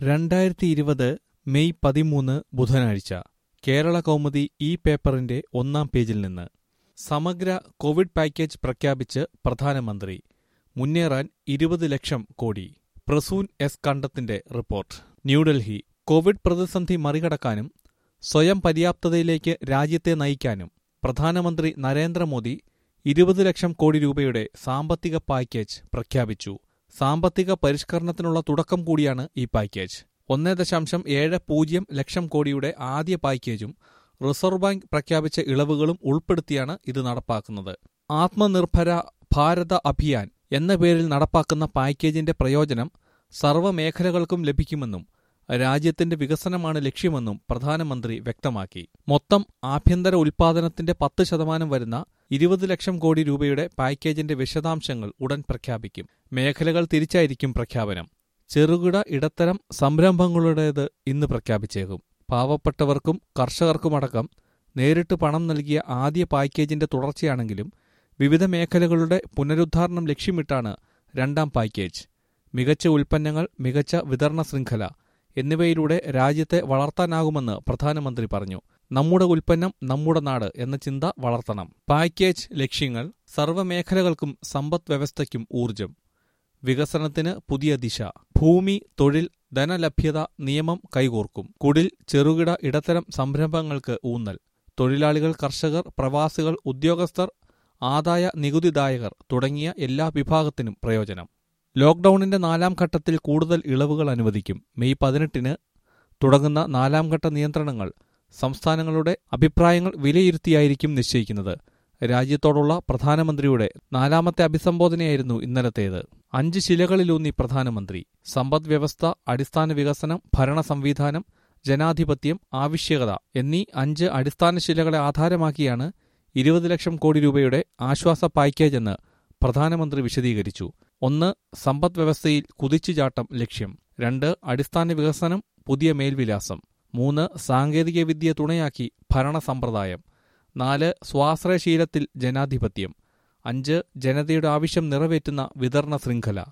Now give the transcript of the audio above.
രണ്ടായിരത്തി ഇരുപത് മെയ് പതിമൂന്ന് ബുധനാഴ്ച കേരള കൗമുദി ഈ പേപ്പറിന്റെ ഒന്നാം പേജിൽ നിന്ന് സമഗ്ര കോവിഡ് പാക്കേജ് പ്രഖ്യാപിച്ച് പ്രധാനമന്ത്രി മുന്നേറാൻ ഇരുപത് ലക്ഷം കോടി പ്രസൂൻ എസ് കണ്ടത്തിന്റെ റിപ്പോർട്ട് ന്യൂഡൽഹി കോവിഡ് പ്രതിസന്ധി മറികടക്കാനും സ്വയം പര്യാപ്തതയിലേക്ക് രാജ്യത്തെ നയിക്കാനും പ്രധാനമന്ത്രി നരേന്ദ്രമോദി ഇരുപത് ലക്ഷം കോടി രൂപയുടെ സാമ്പത്തിക പാക്കേജ് പ്രഖ്യാപിച്ചു സാമ്പത്തിക പരിഷ്കരണത്തിനുള്ള തുടക്കം കൂടിയാണ് ഈ പാക്കേജ് ഒന്നേ ദശാംശം ഏഴ് പൂജ്യം ലക്ഷം കോടിയുടെ ആദ്യ പാക്കേജും റിസർവ് ബാങ്ക് പ്രഖ്യാപിച്ച ഇളവുകളും ഉൾപ്പെടുത്തിയാണ് ഇത് നടപ്പാക്കുന്നത് ആത്മനിർഭര ഭാരത അഭിയാൻ എന്ന പേരിൽ നടപ്പാക്കുന്ന പാക്കേജിന്റെ പ്രയോജനം സർവ്വമേഖലകൾക്കും ലഭിക്കുമെന്നും രാജ്യത്തിന്റെ വികസനമാണ് ലക്ഷ്യമെന്നും പ്രധാനമന്ത്രി വ്യക്തമാക്കി മൊത്തം ആഭ്യന്തര ഉൽപാദനത്തിന്റെ പത്ത് ശതമാനം വരുന്ന ഇരുപത് ലക്ഷം കോടി രൂപയുടെ പാക്കേജിന്റെ വിശദാംശങ്ങൾ ഉടൻ പ്രഖ്യാപിക്കും മേഖലകൾ തിരിച്ചായിരിക്കും പ്രഖ്യാപനം ചെറുകിട ഇടത്തരം സംരംഭങ്ങളുടേത് ഇന്ന് പ്രഖ്യാപിച്ചേക്കും പാവപ്പെട്ടവർക്കും കർഷകർക്കുമടക്കം നേരിട്ട് പണം നൽകിയ ആദ്യ പാക്കേജിന്റെ തുടർച്ചയാണെങ്കിലും വിവിധ മേഖലകളുടെ പുനരുദ്ധാരണം ലക്ഷ്യമിട്ടാണ് രണ്ടാം പാക്കേജ് മികച്ച ഉൽപ്പന്നങ്ങൾ മികച്ച വിതരണ ശൃംഖല എന്നിവയിലൂടെ രാജ്യത്തെ വളർത്താനാകുമെന്ന് പ്രധാനമന്ത്രി പറഞ്ഞു നമ്മുടെ ഉൽപ്പന്നം നമ്മുടെ നാട് എന്ന ചിന്ത വളർത്തണം പാക്കേജ് ലക്ഷ്യങ്ങൾ സർവ്വമേഖലകൾക്കും സമ്പദ് വ്യവസ്ഥയ്ക്കും ഊർജം വികസനത്തിന് പുതിയ ദിശ ഭൂമി തൊഴിൽ ധനലഭ്യത നിയമം കൈകോർക്കും കുടിൽ ചെറുകിട ഇടത്തരം സംരംഭങ്ങൾക്ക് ഊന്നൽ തൊഴിലാളികൾ കർഷകർ പ്രവാസികൾ ഉദ്യോഗസ്ഥർ ആദായ നികുതിദായകർ തുടങ്ങിയ എല്ലാ വിഭാഗത്തിനും പ്രയോജനം ലോക്ഡൌണിന്റെ നാലാം ഘട്ടത്തിൽ കൂടുതൽ ഇളവുകൾ അനുവദിക്കും മെയ് പതിനെട്ടിന് തുടങ്ങുന്ന നാലാം ഘട്ട നിയന്ത്രണങ്ങൾ സംസ്ഥാനങ്ങളുടെ അഭിപ്രായങ്ങൾ വിലയിരുത്തിയായിരിക്കും നിശ്ചയിക്കുന്നത് രാജ്യത്തോടുള്ള പ്രധാനമന്ത്രിയുടെ നാലാമത്തെ അഭിസംബോധനയായിരുന്നു ഇന്നലത്തേത് അഞ്ച് ശിലകളിലൂന്നി പ്രധാനമന്ത്രി സമ്പദ് വ്യവസ്ഥ അടിസ്ഥാന വികസനം ഭരണ സംവിധാനം ജനാധിപത്യം ആവശ്യകത എന്നീ അഞ്ച് അടിസ്ഥാന ശിലകളെ ആധാരമാക്കിയാണ് ഇരുപത് ലക്ഷം കോടി രൂപയുടെ ആശ്വാസ പാക്കേജെന്ന് പ്രധാനമന്ത്രി വിശദീകരിച്ചു ഒന്ന് സമ്പദ് വ്യവസ്ഥയിൽ കുതിച്ചുചാട്ടം ലക്ഷ്യം രണ്ട് അടിസ്ഥാന വികസനം പുതിയ മേൽവിലാസം മൂന്ന് സാങ്കേതികവിദ്യ തുണയാക്കി ഭരണ സമ്പ്രദായം നാല് സ്വാശ്രയശീലത്തിൽ ജനാധിപത്യം അഞ്ച് ജനതയുടെ ആവശ്യം നിറവേറ്റുന്ന വിതരണ ശൃംഖല